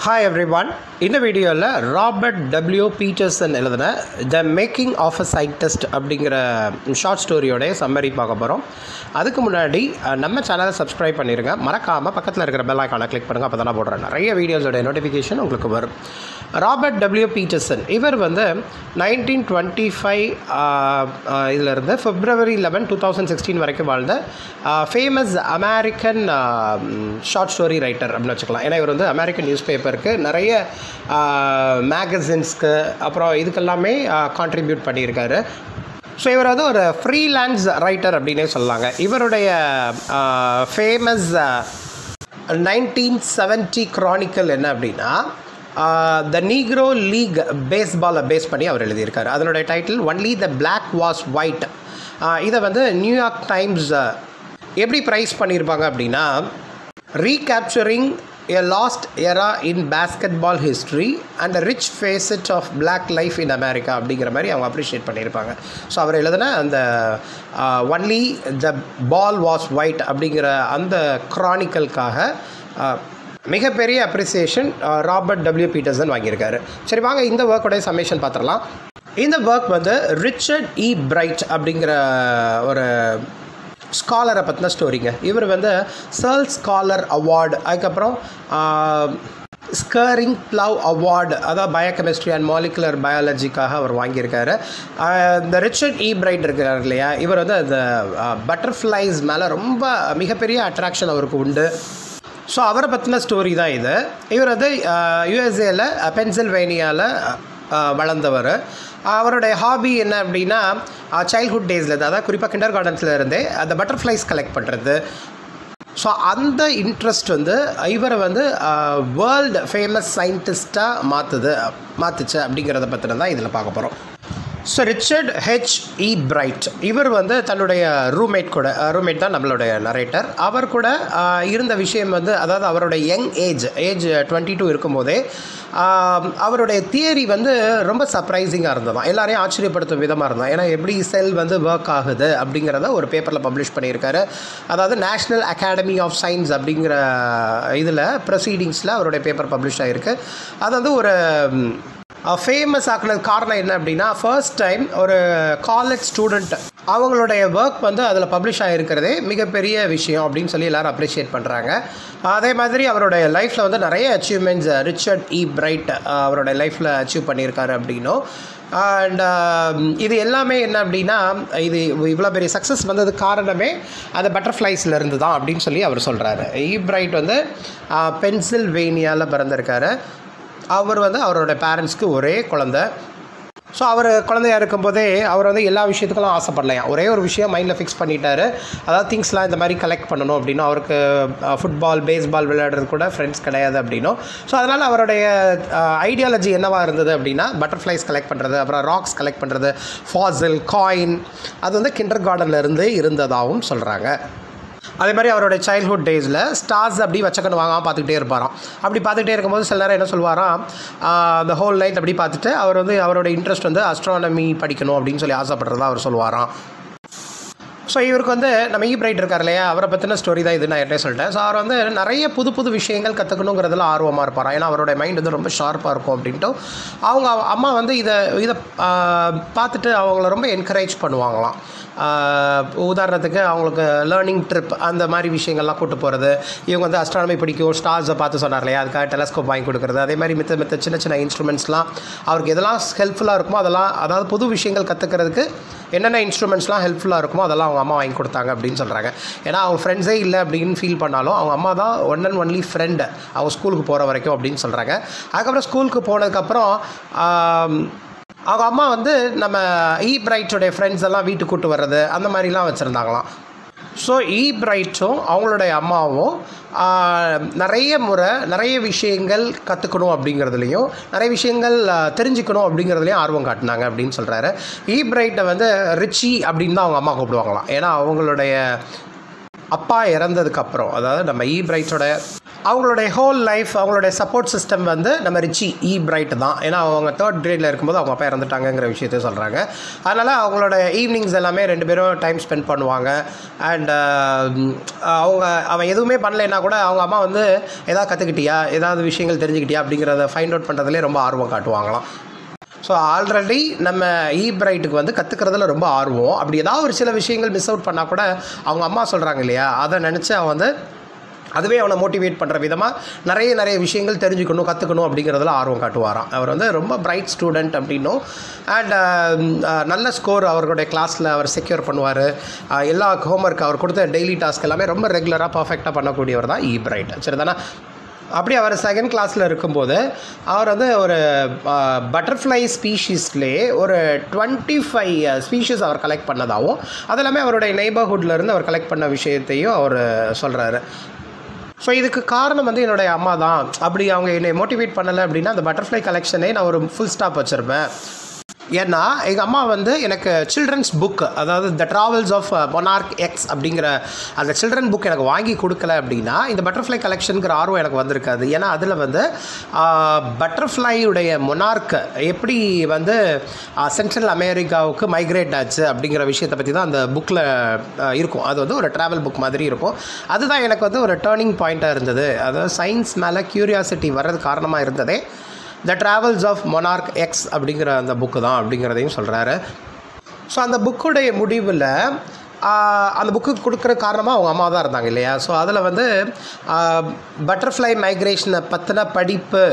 hi every one இந்த வீடியோவில் Robert W Peterson எழுதின the making of a scientist அப்படிங்கிற ஷார்ட் ஸ்டோரியோடைய சம்மரி பார்க்க போகிறோம் அதுக்கு முன்னாடி அஹ், நம்ம சேனலை சப்ஸ்கிரைப் பண்ணிடுங்க மறக்காமல் பக்கத்தில் இருக்கிற பெல் ஐக்கானை கிளிக் பண்ணுங்கள் அப்போ தான் போடுறேன் நிறைய வீடியோஸோட நோட்டிஃபிகேஷன் உங்களுக்கு வரும் ராபர்ட் டபிள்யூ பீட்டர்சன் இவர் வந்து நைன்டீன் டுவெண்ட்டி ஃபைவ் இதிலிருந்து February eleven two thousand sixteen வரைக்கும் வாழ்ந்த famous American short story writer அப்படின்னு வச்சுக்கலாம் ஏன்னா இவர் வந்து அமெரிக்கன் நியூஸ் பேப்பருக்கு நிறைய மேகசின்ஸ்க்கு அப்புறம் இதுக்கெல்லாமே கான்ட்ரிபியூட் பண்ணியிருக்காரு ஸோ இவர் வந்து ஒரு ஃப்ரீலான்ஸ் ரைட்டர் அப்படின்னே சொல்லலாங்க இவருடைய ஃபேமஸ் நைன்டீன் செவன்ட்டி க்ரானிக்கல் என்ன அப்படின்னா த நீக்ரோ லீக் பேஸ்பாலை பேஸ் பண்ணி அவர் எழுதியிருக்காரு அதனுடைய title only the Black was white இதை வந்து நியூயார்க் டைம்ஸ் எப்படி ப்ரைஸ் பண்ணியிருப்பாங்க அப்படின்னா ரீகேப்சரிங் எ last எரா in basketball history and a rich facet of black life in America அப்படிங்கிற மாதிரி அவங்க அப்ரிஷியேட் பண்ணியிருப்பாங்க ஸோ அவர் எழுதின அந்த only the ball was white அப்படிங்கிற அந்த க்ரானிக்கலுக்காக மிகப்பெரிய அப்ரிசியேஷன் ராபர்ட் டபிள்யூ பீட்டர்சன் வாங்கியிருக்காரு சரி வாங்க இந்த ஒர்க்கோடைய சமேஷன் பார்த்துடலாம் இந்த ஒர்க் வந்து ரிச்சர்ட் இ பிரைட் அப்படிங்கிற ஒரு ஸ்காலரை பற்றின ஸ்டோரிங்க இவர் வந்து சர்ல் ஸ்காலர் அவார்டு அதுக்கப்புறம் ஸ்கரிங் ப்ளவ் அவார்டு அதாவது பயோகெமிஸ்ட்ரி அண்ட் மாலிகுலர் பயாலஜிக்காக அவர் வாங்கியிருக்காரு ஆஹ் இந்த ரிச்சர்ட் இ பிரைட் இருக்கிறார் இல்லையா இவர் வந்து அந்த பட்டர்ஃப்ளைஸ் மேலே ரொம்ப மிகப்பெரிய அட்ராக்ஷன் அவருக்கு உண்டு ஸோ அவரை பற்றின ஸ்டோரி தான் இது இவர் வந்து யுஎஸ்ஏல பென்சில்வேனியாவில் வளர்ந்தவர் அவருடைய ஹாபி என்ன அப்படின்னா சைல்ட்ஹுட் டேஸில் அதாவது குறிப்பாக கிண்டர் கார்டன்ஸில் இருந்தே அந்த பட்டர்ஃப்ளைஸ் கலெக்ட் பண்ணுறது ஸோ அந்த இன்ட்ரெஸ்ட் வந்து இவரை வந்து வேர்ல்டு ஃபேமஸ் சயின்டிஸ்ட்டாக மாற்றுது மாற்றுச்சு அப்படிங்கிறத பற்றின தான் இதில் பார்க்க போகிறோம் so Richard H Ebright இவர் வந்து தன்னுடைய ரூம்மேட் கூட ரூம்மேட் தான் நம்மளுடைய நரேட்டர் அவர் கூட ஆஹ், இருந்த விஷயம் வந்து அதாவது அவருடைய young age age twenty two இருக்கும்போதே ஆஹ், அவருடைய தியரி வந்து ரொம்ப சர்ப்ரைசிங்காக இருந்ததாம் எல்லாரையும் ஆச்சரியப்படுத்தும் விதமாக இருந்தான் ஏன்னா எப்படி செல் வந்து ஒர்க் ஆகுது அப்படிங்கிறத ஒரு பேப்பரில் பப்ளிஷ் பண்ணியிருக்காரு அதாவது நேஷ்னல் அகாடமி ஆஃப் சயின்ஸ் அப்படிங்கிற இதில் ப்ரொசீடிங்ஸில் அவருடைய பேப்பர் பப்ளிஷ் ஆகிருக்கு அது வந்து ஒரு ஃபேமஸ் ஆக்குனது காரணம் என்ன அப்படின்னா ஃபர்ஸ்ட் டைம் ஒரு காலேஜ் ஸ்டூடெண்ட் அவங்களுடைய ஒர்க் வந்து அதில் பப்ளிஷ் ஆகிருக்கிறதே மிகப்பெரிய விஷயம் அப்படின்னு சொல்லி எல்லாரும் அப்ரிஷியேட் பண்ணுறாங்க அதே மாதிரி அவருடைய லைஃப்பில் வந்து நிறைய அச்சீவ்மெண்ட்ஸ் ரிச்சர்ட் இ பிரைட் அவருடைய லைஃப்பில் அச்சீவ் பண்ணியிருக்காரு அப்படின்னும் அண்ட் இது எல்லாமே என்ன அப்படின்னா இது இவ்வளோ பெரிய சக்ஸஸ் வந்தது காரணமே அந்த பட்டர்ஃப்ளைஸில் இருந்து தான் அப்படின்னு சொல்லி அவர் சொல்கிறாரு இ பிரைட் வந்து பென்சில்வேனியாவில் பிறந்திருக்காரு அவர் வந்து அவரோட பேரண்ட்ஸ்க்கு ஒரே குழந்தை ஸோ அவர் குழந்தையா இருக்கும்போதே அவர் வந்து எல்லா விஷயத்துக்கெல்லாம் ஆசைப்படலையா ஒரே ஒரு விஷயம் மைண்டில் ஃபிக்ஸ் பண்ணிட்டாரு அதாவது திங்ஸ்லாம் இந்த மாதிரி கலெக்ட் பண்ணணும் அப்படின்னும் அவருக்கு ஃபுட்பால் பேஸ்பால் விளையாடுறது கூட ஃப்ரெண்ட்ஸ் கிடையாது அப்படின்னும் ஸோ அதனால் அவருடைய ஐடியாலஜி என்னவாக இருந்தது அப்படின்னா பட்டர்ஃப்ளைஸ் கலெக்ட் பண்ணுறது அப்புறம் ராக்ஸ் கலெக்ட் பண்ணுறது ஃபாசில் காயின் அது வந்து கிண்டர் கார்டனில் இருந்து இருந்ததாகவும் சொல்கிறாங்க அதே மாதிரி அவரோட சைல்ட்ஹுட் டேஸில் ஸ்டார்ஸ் அப்படி வச்சக்கன்னு வாங்காமல் பார்த்துக்கிட்டே இருப்பாராம் அப்படி பார்த்துக்கிட்டே இருக்கும்போது சில நேரம் என்ன சொல்லுவாராம் அந்த ஹோல் நைட் அப்படி பார்த்துட்டு அவர் வந்து அவரோட இன்ட்ரெஸ்ட் வந்து அஸ்ட்ரானமி படிக்கணும் அப்படின்னு சொல்லி ஆசைப்படுறதா அவர் சொல்லுவாராம் ஸோ இவருக்கு வந்து நம்ம ஈ பிரைட் இருக்கார் இல்லையா அவரை பற்றின ஸ்டோரி தான் இது நான் ஏற்கனவே சொல்லிட்டேன் ஸோ அவர் வந்து நிறைய புது புது விஷயங்கள் கற்றுக்கணுங்கிறதுல ஆர்வமாக இருப்பார் ஏன்னா அவரோட மைண்ட் வந்து ரொம்ப ஷார்ப்பாக இருக்கும் அப்படின்ட்டு அவங்க அம்மா வந்து இதை இதை ஆஹ், பார்த்துட்டு அவங்கள ரொம்ப என்கரேஜ் பண்ணுவாங்களாம் ஆஹ், உதாரணத்துக்கு அவங்களுக்கு லேர்னிங் ட்ரிப் அந்த மாதிரி விஷயங்கள்லாம் கூட்டு போகிறது இவங்க வந்து அஸ்ட்ரானமி பிடிக்கும் ஸ்டார்ஸை பார்த்து சொன்னார் இல்லையா அதுக்காக டெலஸ்கோப் வாங்கி கொடுக்குறது அதே மாதிரி மித்த மித்த சின்ன சின்ன இன்ஸ்ட்ருமெண்ட்ஸ்லாம் அவருக்கு எதெல்லாம் ஹெல்ப்ஃபுல்லாக இருக்குமோ அதெல்லாம் அதாவது புது விஷயங்கள் கற்றுக்கிறதுக்கு என்னென்ன இன்ஸ்ட்ருமெண்ட்ஸ்லாம் ஹெல்ப்ஃபுல்லாக இருக்குமோ அதெல்லாம் அவங்க அம்மா வாங்கி கொடுத்தாங்க அப்படின்னு சொல்கிறாங்க ஏன்னா அவங்க ஃப்ரெண்ட்ஸே இல்லை அப்படின்னு ஃபீல் பண்ணாலும் அவங்க அம்மா தான் ஒன் அண்ட் ஒன்லி ஃப்ரெண்டு அவங்க ஸ்கூலுக்கு போகிற வரைக்கும் அப்படின்னு சொல்கிறாங்க அதுக்கப்புறம் ஸ்கூலுக்கு போனதுக்கப்புறம் ஆம், அவங்க அம்மா வந்து நம்ம இ பிரைட்டோடைய ஃப்ரெண்ட்ஸ் எல்லாம் வீட்டுக்கு கூட்டு வர்றது அந்த மாதிரிலாம் வச்சுருந்தாங்களாம் ஸோ இ பிரைட்டும் அவங்களுடைய அம்மாவும் ஆஹ், நிறைய முறை நிறைய விஷயங்கள் கற்றுக்கணும் அப்படிங்கிறதுலையும் நிறைய விஷயங்கள் ஆஹ், தெரிஞ்சுக்கணும் அப்படிங்கிறதுலையும் ஆர்வம் காட்டினாங்க அப்படின்னு சொல்கிறாரு இ பிரைட்டை வந்து ரிச்சி அப்படின்னு தான் அவங்க அம்மா கூப்பிடுவாங்களாம் ஏன்னா அவங்களுடைய அப்பா இறந்ததுக்கப்புறம் அதாவது நம்ம இ பிரைட்டோட அவங்களுடைய ஹோல் லைஃப் அவங்களுடைய சப்போர்ட் சிஸ்டம் வந்து நம்ம ரிச்சி இ பிரைட் தான் ஏன்னா அவங்க தேர்ட் கிரேடில் இருக்கும்போது அவங்க அப்பா இறந்துட்டாங்கங்கிற விஷயத்த சொல்கிறாங்க அதனால் அவங்களோட ஈவினிங்ஸ் எல்லாமே ரெண்டு பேரும் டைம் ஸ்பெண்ட் பண்ணுவாங்க அண்ட் அவங்க அவன் எதுவுமே பண்ணலைன்னா கூட அவங்க அம்மா வந்து எதாவது கற்றுக்கிட்டியா ஏதாவது விஷயங்கள் தெரிஞ்சுக்கிட்டியா அப்படிங்கிறத ஃபைண்ட் அவுட் பண்ணுறதுலேயே ரொம்ப ஆர்வம் காட்டுவாங்களாம் ஸோ ஆல்ரெடி நம்ம இ பிரைட்டுக்கு வந்து கற்றுக்கிறதுல ரொம்ப ஆர்வம் அப்படி ஏதாவது ஒரு சில விஷயங்கள் மிஸ் அவுட் பண்ணால் கூட அவங்க அம்மா சொல்கிறாங்க இல்லையா அதை நினச்சி அவன் வந்து அதுவே அவனை மோட்டிவேட் பண்ணுற விதமாக நிறைய நிறைய விஷயங்கள் தெரிஞ்சுக்கணும் கற்றுக்கணும் அப்படிங்கிறதுல ஆர்வம் காட்டுவாராம் அவர் வந்து ரொம்ப பிரைட் ஸ்டூடெண்ட் அப்படின்னும் அண்ட் நல்ல ஸ்கோர் அவர்களுடைய கிளாஸில் அவர் செக்யூர் பண்ணுவார் எல்லா ஹோம்ஒர்க் அவர் கொடுத்த டெய்லி டாஸ்க் எல்லாமே ரொம்ப ரெகுலராக பர்ஃபெக்டாக பண்ணக்கூடியவர் தான் இ பிரைட் சரிதானா அப்படி அவர் செகண்ட் கிளாஸில் இருக்கும்போது அவர் வந்து ஒரு பட்டர்ஃப்ளை ஸ்பீஷீஸ்லேயே ஒரு டுவெண்ட்டி ஃபைவ் ஸ்பீஷீஸ் அவர் கலெக்ட் பண்ணதாகவும் அது எல்லாமே அவருடைய நெய்பர்ஹுட்ல இருந்து அவர் கலெக்ட் பண்ண விஷயத்தையும் அவர் சொல்கிறாரு ஸோ இதுக்கு காரணம் வந்து என்னுடைய அம்மா தான் அப்படி அவங்க என்னை மோட்டிவேட் பண்ணலை அப்படின்னா அந்த பட்டர்ஃப்ளை கலெக்ஷனே நான் ஒரு ஃபுல் ஸ்டாப் வச்சுருப்பேன் ஏன்னா எங்கள் அம்மா வந்து எனக்கு சில்ட்ரன்ஸ் புக் அதாவது the travels of monarch X அப்படிங்கிற அந்த சில்ட்ரன் புக் எனக்கு வாங்கி கொடுக்கல அப்படின்னா இந்த பட்டர்ஃப்ளை கலெக்ஷனுங்கிற ஆர்வம் எனக்கு வந்திருக்காது ஏன்னா அதில் வந்து பட்டர்ஃப்ளையுடைய மொனார்க் எப்படி வந்து சென்ட்ரல் அமெரிக்காவுக்கு மைக்ரேட் ஆச்சு அப்படிங்கிற விஷயத்தை பற்றி தான் அந்த புக்கில் இருக்கும் அது வந்து ஒரு ட்ராவல் புக் மாதிரி இருக்கும் அதுதான் எனக்கு வந்து ஒரு டேர்னிங் பாயிண்ட்டாக இருந்தது அதாவது சயின்ஸ் மேலே க்யூரியாசிட்டி வர்றது காரணமாக இருந்ததே the travels of monarch X அப்படிங்கிற அந்த புக்கு தான் அப்படிங்கிறதையும் சொல்கிறாரு ஸோ அந்த புக்குடைய முடிவில் அந்த புக்கு கொடுக்குற காரணமாக அவங்க அம்மா தான் இருந்தாங்க இல்லையா ஸோ அதில் வந்து பட்டர்ஃப்ளை மைக்ரேஷனை பற்றின படிப்பு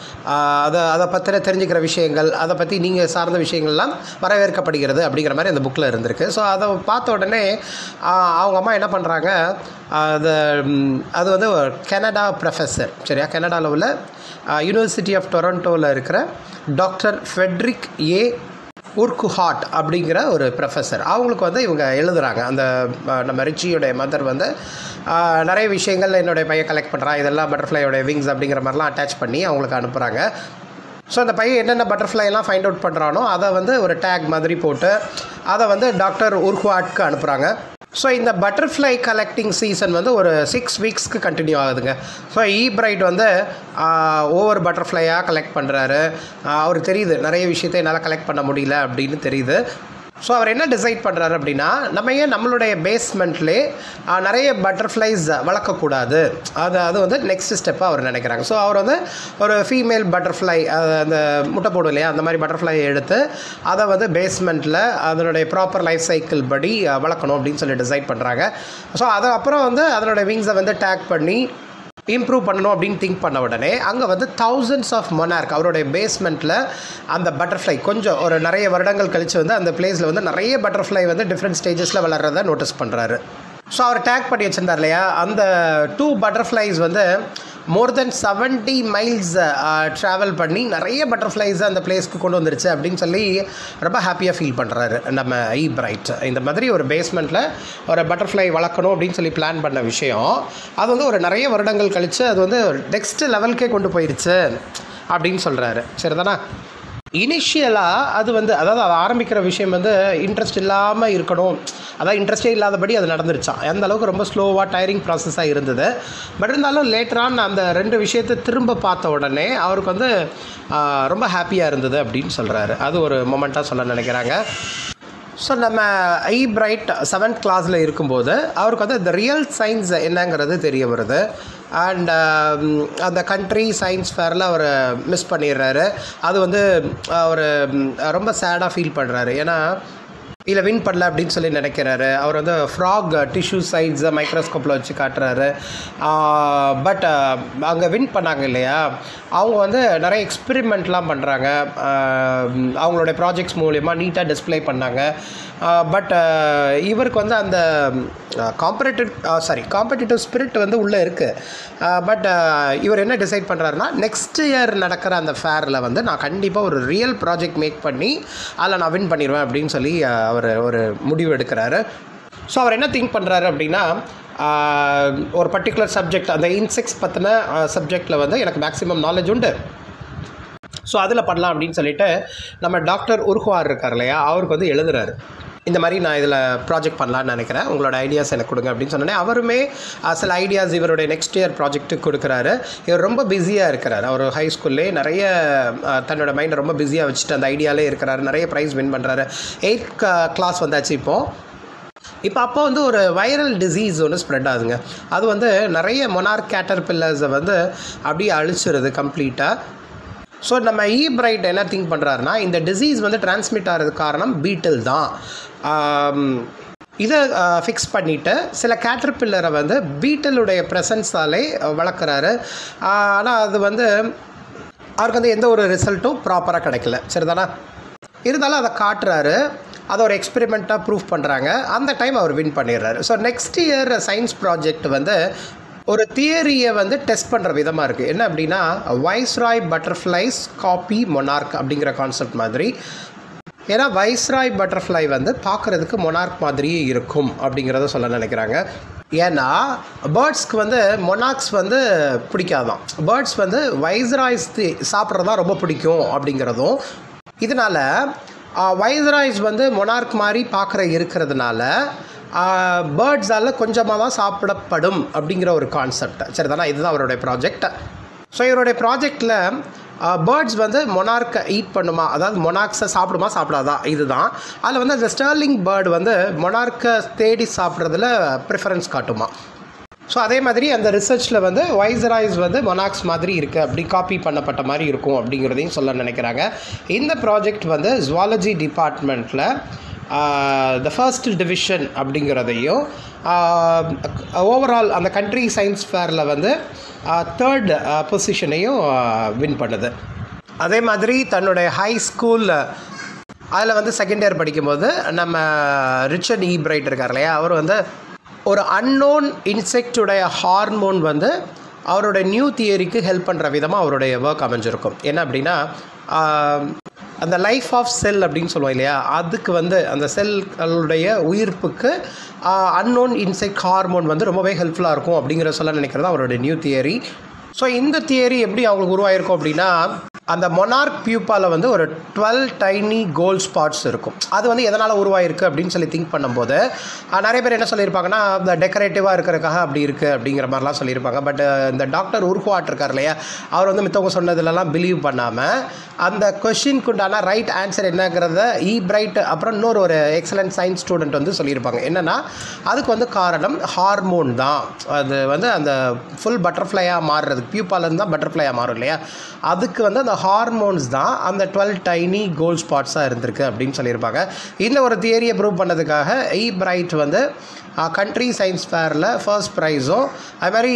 அதை அதை பற்றின தெரிஞ்சுக்கிற விஷயங்கள் அதை பற்றி நீங்கள் சார்ந்த விஷயங்கள்லாம் வரவேற்கப்படுகிறது அப்படிங்கிற மாதிரி அந்த புக்கில் இருந்திருக்கு ஸோ அதை பார்த்த உடனே அவங்க அம்மா என்ன பண்ணுறாங்க அது அது வந்து கனடா ப்ரொஃபஸர் சரியா கனடாவில் உள்ள யூனிவர்சிட்டி ஆஃப் டொரண்டோவில் இருக்கிற டாக்டர் ஃபெட்ரிக் ஏ உர்குஹாட் அப்படிங்கிற ஒரு ப்ரொஃபஸர் அவங்களுக்கு வந்து இவங்க எழுதுகிறாங்க அந்த நம்ம ரிச்சியோடைய மதர் வந்து நிறைய விஷயங்கள் என்னுடைய பையன் கலெக்ட் பண்ணுறான் இதெல்லாம் பட்டர்ஃப்ளையோடைய விங்ஸ் அப்படிங்கிற மாதிரிலாம் அட்டாச் பண்ணி அவங்களுக்கு அனுப்புகிறாங்க ஸோ அந்த பையன் என்னென்ன பட்டர்ஃப்ளைலாம் ஃபைண்ட் அவுட் பண்ணுறானோ அதை வந்து ஒரு டேக் மாதிரி போட்டு அதை வந்து டாக்டர் உர்குஹாட்க்கு அனுப்புகிறாங்க ஸோ இந்த பட்டர்ஃப்ளை கலெக்டிங் சீசன் வந்து ஒரு சிக்ஸ் வீக்ஸ்க்கு கண்டினியூ ஆகுதுங்க ஸோ இ பிரைட் வந்து ஒவ்வொரு பட்டர்ஃப்ளையாக கலெக்ட் பண்ணுறாரு அவருக்கு தெரியுது நிறைய விஷயத்தை என்னால் கலெக்ட் பண்ண முடியல அப்படின்னு தெரியுது ஸோ அவர் என்ன டிசைட் பண்ணுறாரு அப்படின்னா நம்ம ஏன் நம்மளுடைய பேஸ்மெண்ட்லே நிறைய பட்டர்ஃப்ளைஸ் வளர்க்கக்கூடாது அது அது வந்து நெக்ஸ்ட் ஸ்டெப்பாக அவர் நினைக்கிறாங்க ஸோ அவர் வந்து ஒரு ஃபீமேல் பட்டர்ஃப்ளை அந்த முட்டை போடும் இல்லையா அந்த மாதிரி பட்டர்ஃப்ளை எடுத்து அதை வந்து பேஸ்மெண்ட்டில் அதனுடைய ப்ராப்பர் லைஃப் சைக்கிள் படி வளர்க்கணும் அப்படின்னு சொல்லி டிசைட் பண்ணுறாங்க ஸோ அதை அப்புறம் வந்து அதனுடைய விங்ஸை வந்து டேக் பண்ணி இம்ப்ரூவ் பண்ணணும் அப்படின்னு திங்க் பண்ண உடனே அங்கே வந்து தௌசண்ட்ஸ் ஆஃப் மொனார்க் அவருடைய பேஸ்மெண்ட்டில் அந்த பட்டர்ஃப்ளை கொஞ்சம் ஒரு நிறைய வருடங்கள் கழித்து வந்து அந்த பிளேஸில் வந்து நிறைய பட்டர்ஃப்ளை வந்து டிஃப்ரெண்ட் ஸ்டேஜஸில் வளர்கிறத நோட்டீஸ் பண்ணுறாரு ஸோ அவர் டேக் பண்ணி வச்சுருந்தார் இல்லையா அந்த டூ பட்டர்ஃப்ளைஸ் வந்து more then seventy miles travel பண்ணி நிறைய பட்டர்ஃப்ளைஸ் அந்த பிளேஸ்க்கு கொண்டு வந்துருச்சு அப்படின்னு சொல்லி ரொம்ப ஹாப்பியாக ஃபீல் பண்ணுறாரு நம்ம ஐ பிரைட் இந்த மாதிரி ஒரு பேஸ்மெண்ட்டில் ஒரு பட்டர்ஃப்ளை வளர்க்கணும் அப்படின்னு சொல்லி பிளான் பண்ண விஷயம் அது வந்து ஒரு நிறைய வருடங்கள் கழித்து அது வந்து நெக்ஸ்ட் லெவலுக்கே கொண்டு போயிடுச்சு அப்படின்னு சொல்கிறாரு சரிதானா இனிஷியலாக அது வந்து அதாவது அது ஆரம்பிக்கிற விஷயம் வந்து இன்ட்ரெஸ்ட் இல்லாமல் இருக்கணும் அதாவது இன்ட்ரெஸ்டே இல்லாதபடி அது நடந்துருச்சான் அந்த அளவுக்கு ரொம்ப ஸ்லோவாக டயரிங் ப்ராசஸாக இருந்தது பட் இருந்தாலும் லேட்டரான் அந்த ரெண்டு விஷயத்தை திரும்ப பார்த்த உடனே அவருக்கு வந்து ரொம்ப ஹாப்பியாக இருந்தது அப்படின்னு சொல்கிறாரு அது ஒரு மொமெண்ட்டாக சொல்ல நினைக்கிறாங்க ஸோ நம்ம ஐ பிரைட் செவன்த் கிளாஸில் இருக்கும்போது அவருக்கு வந்து இந்த ரியல் சயின்ஸ் என்னங்கிறது தெரிய வருது அண்ட் அந்த கண்ட்ரி சயின்ஸ் ஃபேரில் அவர் மிஸ் பண்ணிடுறாரு அது வந்து அவர் ரொம்ப சேடாக ஃபீல் பண்ணுறாரு ஏன்னா இல்லை வின் பண்ணல அப்படின்னு சொல்லி நினைக்கிறாரு அவர் வந்து ஃப்ராக் டிஷ்யூ சைட்ஸை மைக்ரோஸ்கோப்பில் வச்சு காட்டுறாரு பட் அங்கே வின் பண்ணாங்க இல்லையா அவங்க வந்து நிறைய எக்ஸ்பெரிமெண்ட்லாம் பண்ணுறாங்க அவங்களுடைய ப்ராஜெக்ட்ஸ் மூலயமா நீட்டாக டிஸ்பிளே பண்ணாங்க பட் இவருக்கு வந்து அந்த காம்பரேட்டிவ் சாரி காம்படிட்டிவ் ஸ்பிரிட் வந்து உள்ளே இருக்குது பட் இவர் என்ன டிசைட் பண்ணுறாருன்னா நெக்ஸ்ட் இயர் நடக்கிற அந்த ஃபேரில் வந்து நான் கண்டிப்பாக ஒரு ரியல் ப்ராஜெக்ட் மேக் பண்ணி அதில் நான் வின் பண்ணிடுவேன் அப்படின்னு சொல்லி அவர் ஒரு முடிவு எடுக்கிறாரு ஸோ அவர் என்ன திங்க் பண்ணுறாரு அப்படின்னா ஒரு பர்டிகுலர் சப்ஜெக்ட் அந்த இன்செக்ட்ஸ் பற்றின சப்ஜெக்டில் வந்து எனக்கு மேக்ஸிமம் நாலேஜ் உண்டு ஸோ அதில் பண்ணலாம் அப்படின்னு சொல்லிட்டு நம்ம டாக்டர் உருகுவார் இருக்கார் இல்லையா அவருக்கு வந்து எழுதுறாரு இந்த மாதிரி நான் இதில் ப்ராஜெக்ட் பண்ணலான்னு நினைக்கிறேன் உங்களோட ஐடியாஸ் எனக்கு கொடுங்க அப்படின்னு சொன்னோன்னே அவருமே அஹ், சில ஐடியாஸ் இவருடைய நெக்ஸ்ட் இயர் ப்ராஜெக்ட்டுக்கு கொடுக்குறாரு இவர் ரொம்ப பிஸியாக இருக்கிறார் அவர் ஹை ஸ்கூல்லே நிறைய அஹ், தன்னோட மைண்டை ரொம்ப பிஸியாக வச்சுட்டு அந்த ஐடியாலே இருக்கிறாரு நிறைய ப்ரைஸ் வின் பண்ணுறாரு எயிட் கிளாஸ் வந்தாச்சு இப்போது இப்போ அப்போ வந்து ஒரு வைரல் டிசீஸ் ஒன்று ஸ்ப்ரெட் ஆகுதுங்க அது வந்து நிறைய மொனார்க் கேட்டர் பில்லர்ஸை வந்து அப்படியே அழிச்சிருது கம்ப்ளீட்டாக ஸோ நம்ம இ பிரைட் என்ன திங்க் பண்ணுறாருன்னா இந்த டிசீஸ் வந்து டிரான்ஸ்மிட் ஆகிறதுக்கு காரணம் பீட்டில் தான் ஆம், இதை ஃபிக்ஸ் பண்ணிவிட்டு சில கேட்டர்பில்லரை வந்து பீட்டலுடைய ப்ரெசன்ஸாலே வளர்க்குறாரு ஆனால் அது வந்து அவருக்கு வந்து எந்த ஒரு ரிசல்ட்டும் ப்ராப்பராக கிடைக்கல சரிதானா இருந்தாலும் அதை காட்டுறாரு அதை ஒரு எக்ஸ்பெரிமெண்ட்டாக ப்ரூவ் பண்ணுறாங்க அந்த டைம் அவர் வின் பண்ணிடுறாரு so next year science project வந்து ஒரு தியரியை வந்து டெஸ்ட் பண்ணுற விதமாக இருக்குது என்ன அப்படின்னா வைஸ்ராய் பட்டர்ஃப்ளைஸ் காப்பி மொனார்க் அப்படிங்கிற கான்செப்ட் மாதிரி ஏன்னா வைஸ்ராய் பட்டர்ஃப்ளை வந்து பார்க்குறதுக்கு மொனார்க் மாதிரியே இருக்கும் அப்படிங்கிறத சொல்ல நினைக்கிறாங்க ஏன்னா பேர்ட்ஸ்க்கு வந்து மொனார்க்ஸ் வந்து பிடிக்காதான் பேர்ட்ஸ் வந்து வைஸ்ராய்ஸ் சாப்பிட்றது தான் ரொம்ப பிடிக்கும் அப்படிங்கிறதும் இதனால் வைஸ்ராய்ஸ் வந்து மொனார்க் மாதிரி பார்க்குற இருக்கிறதுனால பேர்ட்ஸால் கொஞ்சமாக தான் சாப்பிடப்படும் அப்படிங்கிற ஒரு கான்செப்ட் சரிதானா இதுதான் அவருடைய ப்ராஜெக்ட் ஸோ இவருடைய ப்ராஜெக்டில் பேர்ட்ஸ் வந்து மொனார்க்கை ஈட் பண்ணுமா அதாவது மொனார்க்ஸை சாப்பிடுமா சாப்பிடாதா இதுதான் அதில் வந்து அந்த ஸ்டர்லிங் பேர்டு வந்து மொனார்க்கை தேடி சாப்பிட்றதுல ப்ரிஃபரன்ஸ் காட்டுமா ஸோ அதே மாதிரி அந்த ரிசர்ச்சில் வந்து வைசராய்ஸ் வந்து மொனாக்ஸ் மாதிரி இருக்குது அப்படி காப்பி பண்ணப்பட்ட மாதிரி இருக்கும் அப்படிங்கிறதையும் சொல்ல நினைக்கிறாங்க இந்த ப்ராஜெக்ட் வந்து ஜுவாலஜி டிபார்ட்மெண்ட்டில் த ஃபர்ஸ்ட் டிவிஷன் அப்படிங்கிறதையும் ஓவரால் அந்த கண்ட்ரி சயின்ஸ் ஃபேரில் வந்து தேர்ட் பொசிஷனையும் வின் பண்ணுது அதே மாதிரி தன்னுடைய ஹை ஸ்கூல் அதில் வந்து செகண்ட் இயர் படிக்கும்போது நம்ம ரிச்சர்ட் இ பிரைட் இருக்கார் இல்லையா அவர் வந்து ஒரு அன்னோன் இன்செக்டுடைய ஹார்மோன் வந்து அவரோட நியூ தியரிக்கு ஹெல்ப் பண்ணுற விதமாக அவருடைய ஒர்க் அமைஞ்சிருக்கும் என்ன அப்படின்னா ஆஹ், அந்த லைஃப் ஆஃப் செல் அப்படின்னு சொல்லுவோம் இல்லையா அதுக்கு வந்து அந்த செல்களுடைய உயிர்ப்புக்கு அன்னோன் இன்செக்ட் ஹார்மோன் வந்து ரொம்பவே ஹெல்ப்ஃபுல்லாக இருக்கும் அப்படிங்கிற சொல்ல நினைக்கிறது தான் அவருடைய நியூ தியரி ஸோ இந்த தியரி எப்படி அவங்களுக்கு உருவாயிருக்கும் அப்படின்னா அந்த மொனார்க் பியூப்பாவில் வந்து ஒரு டுவெல் டைனி கோல்ட் ஸ்பாட்ஸ் இருக்கும் அது வந்து எதனால் உருவாயிருக்கு அப்படின்னு சொல்லி திங்க் பண்ணும்போது அஹ், நிறைய பேர் என்ன சொல்லியிருப்பாங்கன்னா இந்த டெக்கரேட்டிவாக இருக்கிறதுக்காக அப்படி இருக்குது அப்படிங்கிற மாதிரிலாம் சொல்லியிருப்பாங்க பட் இந்த டாக்டர் உருகுவாட் இருக்கார் இல்லையா அவர் வந்து மித்தவங்க சொன்னதுலலாம் பிலீவ் பண்ணாமல் அந்த கொஷினுக்கு உண்டான ரைட் ஆன்சர் என்னங்கிறத இ பிரைட் அப்புறம் இன்னொரு ஒரு எக்ஸலண்ட் சயின்ஸ் ஸ்டூடெண்ட் வந்து சொல்லியிருப்பாங்க என்னென்னா அதுக்கு வந்து காரணம் ஹார்மோன் தான் அது வந்து அந்த ஃபுல் பட்டர்ஃப்ளையாக மாறுறது பியூப்பாலேருந்து தான் பட்டர்ஃப்ளையாக மாறும் இல்லையா அதுக்கு வந்து அந்த ஹார்மோன்ஸ் தான் அந்த டுவெல் டைனி கோல்ட் ஸ்பாட்ஸாக இருந்திருக்கு அப்படின்னு சொல்லியிருப்பாங்க இந்த ஒரு தியரியை ப்ரூவ் பண்ணதுக்காக இ பிரைட் வந்து கண்ட்ரி சயின்ஸ் ஃபேரில் ஃபர்ஸ்ட் ப்ரைஸும் அது மாதிரி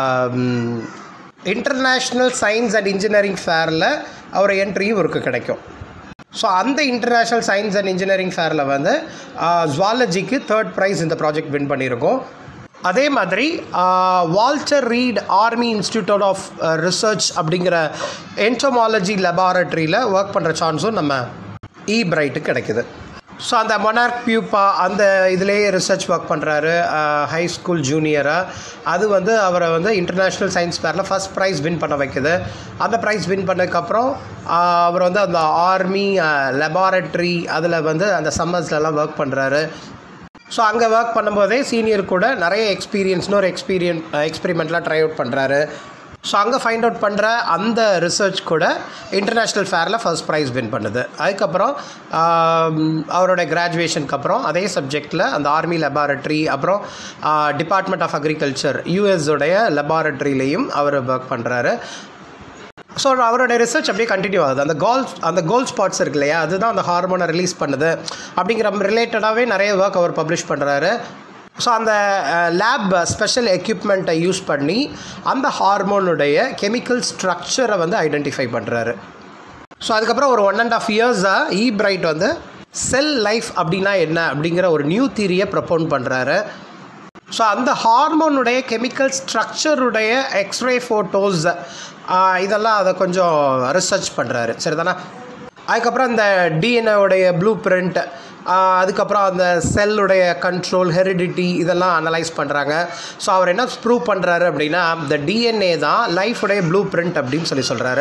இன்டர்நேஷ்னல் சயின்ஸ் அண்ட் இன்ஜினியரிங் ஃபேரில் அவர் என்ட்ரியும் இவருக்கு கிடைக்கும் ஸோ அந்த இன்டர்நேஷ்னல் சயின்ஸ் அண்ட் இன்ஜினியரிங் ஃபேரில் வந்து ஜுவாலஜிக்கு தேர்ட் ப்ரைஸ் இந்த ப்ராஜெக்ட் வின் பண்ணியிருக்கோம் அதே மாதிரி Walter Reed Army Institute of Research அப்படிங்கிற என்டோமாலஜி லெபார்ட்டரியில் ஒர்க் பண்ணுற சான்ஸும் நம்ம இ பிரைட்டுக்கு கிடைக்குது ஸோ அந்த மொனார்க் பியூப்பா அந்த இதுலேயே ரிசர்ச் ஒர்க் பண்ணுறாரு ஹை ஸ்கூல் ஜூனியராக அது வந்து அவரை வந்து இன்டர்நேஷ்னல் சயின்ஸ் ஃபேரில் ஃபஸ்ட் ப்ரைஸ் வின் பண்ண வைக்குது அந்த ப்ரைஸ் வின் பண்ணதுக்கப்புறம் ஆஹ், அவர் வந்து அந்த ஆர்மி லெபார்ட்டரி அதில் வந்து அந்த சம்மர்ஸ்லலாம் ஒர்க் பண்ணுறாரு ஸோ அங்கே ஒர்க் பண்ணும்போதே சீனியர் கூட நிறைய எக்ஸ்பீரியன்ஸ்னு ஒரு எக்ஸ்பீரியன் எக்ஸ்பெரிமெண்ட்லாம் ட்ரை அவுட் பண்ணுறாரு ஸோ அங்கே ஃபைண்ட் அவுட் பண்ணுற அந்த ரிசர்ச் கூட இன்டர்நேஷ்னல் ஃபேரில் ஃபர்ஸ்ட் ப்ரைஸ் வின் பண்ணுது அதுக்கப்புறம் ஆம், அவரோட கிராஜுவேஷனுக்கு அப்புறம் அதே சப்ஜெக்டில் அந்த ஆர்மி லெபார்ட்டரி அப்புறம் டிபார்ட்மெண்ட் ஆஃப் அக்ரிகல்ச்சர் யூஎஸோடைய லெபார்ட்டரியிலையும் அவர் ஒர்க் பண்ணுறாரு ஸோ அவரோட ரிசர்ச் அப்படியே கண்டினியூ ஆகுது அந்த கோல் அந்த கோல் ஸ்பாட்ஸ் இருக்கு இல்லையா அதுதான் அந்த ஹார்மோனை ரிலீஸ் பண்ணுது அப்படிங்கிற ரிலேட்டடாகவே நிறைய ஒர்க் அவர் பப்ளிஷ் பண்ணுறாரு ஸோ அந்த லேப் ஸ்பெஷல் எக்யூப்மெண்ட்டை யூஸ் பண்ணி அந்த ஹார்மோனுடைய கெமிக்கல் ஸ்ட்ரக்சரை வந்து ஐடென்டிஃபை பண்ணுறாரு ஸோ அதுக்கப்புறம் ஒரு ஒன் அண்ட் ஆஃப் இயர்ஸாக இ பிரைட் வந்து செல் லைஃப் அப்படின்னா என்ன அப்படிங்கிற ஒரு நியூ தியரியை ப்ரப்போன் பண்ணுறாரு ஸோ அந்த ஹார்மோனுடைய கெமிக்கல் ஸ்ட்ரக்சருடைய எக்ஸ்ரே ஃபோட்டோஸ் இதெல்லாம் அதை கொஞ்சம் ரிசர்ச் பண்ணுறாரு சரிதானா அதுக்கப்புறம் இந்த டிஎன்ஏவுடைய ப்ளூ பிரிண்ட் அதுக்கப்புறம் அந்த செல்லுடைய கண்ட்ரோல் ஹெரிடிட்டி இதெல்லாம் அனலைஸ் பண்ணுறாங்க ஸோ அவர் என்ன ப்ரூவ் பண்ணுறாரு அப்படின்னா இந்த டிஎன்ஏ தான் லைஃபுடைய ப்ளூ பிரிண்ட் அப்படின்னு சொல்லி சொல்கிறாரு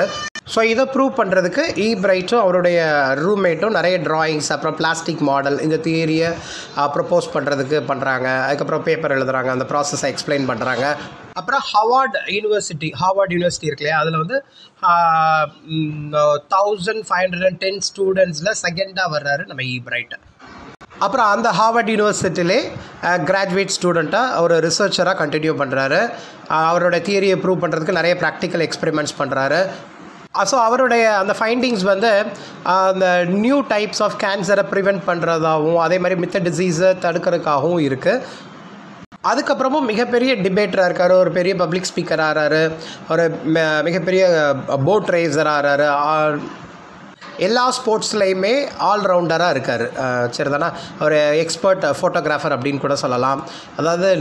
ஸோ இதை ப்ரூவ் பண்ணுறதுக்கு இ பிரைட்டும் அவருடைய ரூம்மேட்டும் நிறைய ட்ராயிங்ஸ் அப்புறம் பிளாஸ்டிக் மாடல் இந்த தியரியை ப்ரப்போஸ் பண்ணுறதுக்கு பண்ணுறாங்க அதுக்கப்புறம் பேப்பர் எழுதுறாங்க அந்த ப்ராசஸை எக்ஸ்பிளைன் பண்ணுறாங்க அப்புறம் ஹவார்ட் யூனிவர்சிட்டி ஹார்வர்ட் யூனிவர்சிட்டி இருக்கு இல்லையா அதில் வந்து thousand five hundred and ten ஸ்டூடெண்ட்ஸில் செகண்டாக வர்றாரு நம்ம இ பிரைட் அப்புறம் அந்த ஹார்வர்ட் யூனிவர்சிட்டிலே கிராஜுவேட் ஸ்டூடெண்ட்டாக ஒரு ரிசர்ச்சராக கண்டினியூ பண்ணுறாரு அவரோட தியரியை ப்ரூவ் பண்ணுறதுக்கு நிறைய ப்ராக்டிக்கல் எக்ஸ்பெரிமெண்ட்ஸ் பண்ணுறாரு ஸோ அவருடைய அந்த ஃபைண்டிங்ஸ் வந்து அந்த நியூ டைப்ஸ் ஆஃப் கேன்சரை ப்ரிவெண்ட் பண்ணுறதாகவும் அதே மாதிரி மித்த டிசீஸை தடுக்கிறதுக்காகவும் இருக்குது அதுக்கப்புறமும் மிகப்பெரிய டிபேட்டராக இருக்கார் ஒரு பெரிய பப்ளிக் ஸ்பீக்கர் ஆகிறாரு ஒரு ம- மிகப்பெரிய போட் ரேசர் ஆகிறாரு எல்லா ஸ்போர்ட்ஸ்லேயுமே ஆல்ரவுண்டராக இருக்கார் சரிதானா ஒரு எக்ஸ்பர்ட் ஃபோட்டோகிராஃபர் அப்படின்னு கூட சொல்லலாம் அதாவது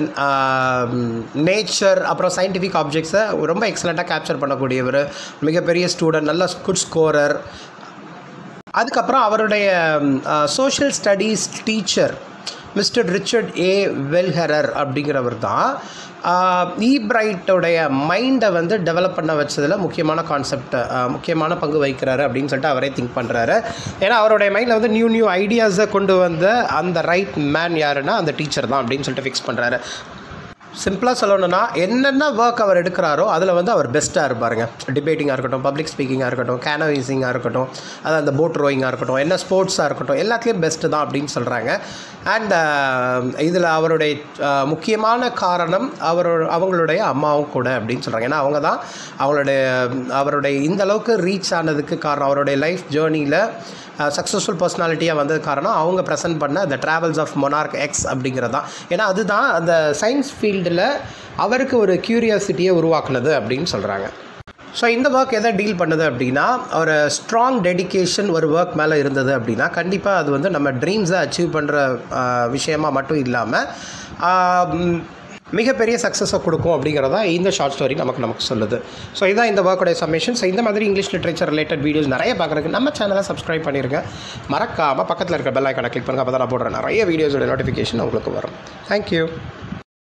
நேச்சர் அப்புறம் சயின்டிஃபிக் ஆப்ஜெக்ட்ஸை ரொம்ப எக்ஸலண்ட்டாக கேப்சர் பண்ணக்கூடியவர் மிகப்பெரிய ஸ்டூடெண்ட் நல்ல குட் ஸ்கோரர் அதுக்கப்புறம் அவருடைய social studies teacher Mister Richard A Wellherer அப்படிங்கிறவர் தான் இ பிரைட்டோடைய மைண்டை வந்து டெவலப் பண்ண வச்சதில் முக்கியமான கான்செப்ட் முக்கியமான பங்கு வகிக்கிறாரு அப்படின்னு சொல்லிட்டு அவரே திங்க் பண்ணுறாரு ஏன்னா அவருடைய மைண்டில் வந்து நியூ நியூ ஐடியாஸை கொண்டு வந்த அந்த ரைட் மேன் யாருன்னா அந்த டீச்சர் தான் அப்படின்னு சொல்லிட்டு ஃபிக்ஸ் பண்ணுறாரு சிம்பிளாக சொல்லணும்னா என்னென்ன ஒர்க் அவர் எடுக்கிறாரோ அதில் வந்து அவர் பெஸ்ட்டாக இருப்பாருங்க டிபேட்டிங்காக இருக்கட்டும் பப்ளிக் ஸ்பீக்கிங்காக இருக்கட்டும் கேனவைசிங்காக இருக்கட்டும் அது அந்த போட் ரோயிங்காக இருக்கட்டும் என்ன ஸ்போர்ட்ஸாக இருக்கட்டும் எல்லாத்துலேயும் பெஸ்ட்டு தான் அப்படின்னு சொல்கிறாங்க அண்ட் இதில் அவருடைய அஹ், முக்கியமான காரணம் அவரோட அவங்களுடைய அம்மாவும் கூட அப்படின்னு சொல்கிறாங்க ஏன்னா அவங்க தான் அவங்களுடைய அவருடைய இந்த அளவுக்கு ரீச் ஆனதுக்கு காரணம் அவருடைய லைஃப் ஜேர்னியில் சக்ஸஸ்ஃபுல் பர்சனாலிட்டியாக வந்தது காரணம் அவங்க ப்ரெசென்ட் பண்ண the travels of monarch X அப்படிங்கிறது தான் ஏன்னா அதுதான் அந்த சயின்ஸ் ஃபீல்டில் அவருக்கு ஒரு க்யூரியாசிட்டியை உருவாக்குனது அப்படின்னு சொல்கிறாங்க ஸோ இந்த ஒர்க் எதை டீல் பண்ணுது அப்படின்னா ஒரு ஸ்ட்ராங் டெடிகேஷன் ஒரு ஒர்க் மேலே இருந்தது அப்படின்னா கண்டிப்பாக அது வந்து நம்ம ட்ரீம்ஸை அச்சீவ் பண்ணுற விஷயமா மட்டும் இல்லாமல் மிகப்பெரிய சக்ஸஸை கொடுக்கும் அப்படிங்கிறதா இந்த ஷார்ட் ஸ்டோரி நமக்கு நமக்கு சொல்லுது ஸோ இதான் இந்த ஒர்க்கோடைய சப்மிஷன் ஸோ இந்த மாதிரி இங்கிலீஷ் லிட்ரேச்சர் ரிலேட்டட் வீடியோஸ் நிறைய பார்க்குறதுக்கு நம்ம சேனலை சப்ஸ்கிரைப் பண்ணிருங்க மறக்காமல் பக்கத்தில் இருக்க பெல் ஐக்கானை கிளிக் பண்ணுங்கள் அப்போ தான் நான் போடுற நிறைய வீடியோஸோட நோட்டிஃபிகேஷன் உங்களுக்கு வரும் தேங்க்யூ